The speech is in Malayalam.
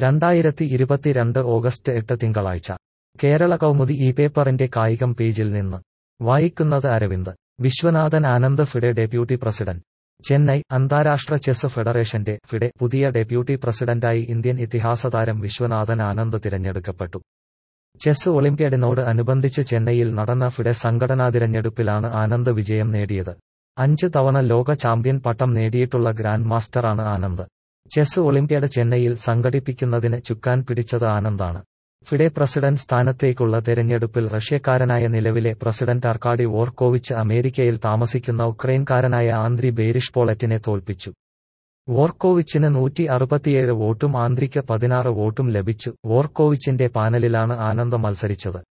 രണ്ടായിരത്തി ഇരുപത്തിരണ്ട് ഓഗസ്റ്റ് എട്ട് തിങ്കളാഴ്ച കേരള കൗമുദി ഈ പേപ്പറിന്റെ കായികം പേജിൽ നിന്ന് വായിക്കുന്നത് Aravind Viswanathan Anand FIDE deputy president Chennai അന്താരാഷ്ട്ര ചെസ് ഫെഡറേഷന്റെ ഫിഡെ പുതിയ ഡെപ്യൂട്ടി പ്രസിഡന്റായി ഇന്ത്യൻ ഇതിഹാസതാരം വിശ്വനാഥൻ ആനന്ദ് തിരഞ്ഞെടുക്കപ്പെട്ടു ചെസ് ഒളിമ്പ്യാഡിനോട് അനുബന്ധിച്ച് ചെന്നൈയിൽ നടന്ന ഫിഡെ സംഘടനാ തിരഞ്ഞെടുപ്പിലാണ് ആനന്ദ് വിജയം നേടിയത് അഞ്ച് തവണ ലോക ചാമ്പ്യൻ പട്ടം നേടിയിട്ടുള്ള ഗ്രാൻഡ് മാസ്റ്ററാണ് ആനന്ദ് ചെസ് ഒളിമ്പ്യാഡ് ചെന്നൈയിൽ സംഘടിപ്പിക്കുന്നതിന് ചുക്കാൻ പിടിച്ചത് ആനന്ദാണ് ഫിഡെ പ്രസിഡന്റ് സ്ഥാനത്തേക്കുള്ള തെരഞ്ഞെടുപ്പിൽ റഷ്യക്കാരനായ നിലവിലെ പ്രസിഡന്റ് അർക്കാഡി വോർക്കോവിച്ച് അമേരിക്കയിൽ താമസിക്കുന്ന ഉക്രൈൻകാരനായ ആന്ത്രി ബേരിഷ്പോളറ്റിനെ തോൽപ്പിച്ചു വോർക്കോവിച്ചിന് നൂറ്റി അറുപത്തിയേഴ് വോട്ടും ആന്ത്രിക്ക് പതിനാറ് വോട്ടും ലഭിച്ചു വോർക്കോവിച്ചിന്റെ പാനലിലാണ് ആനന്ദ് മത്സരിച്ചത്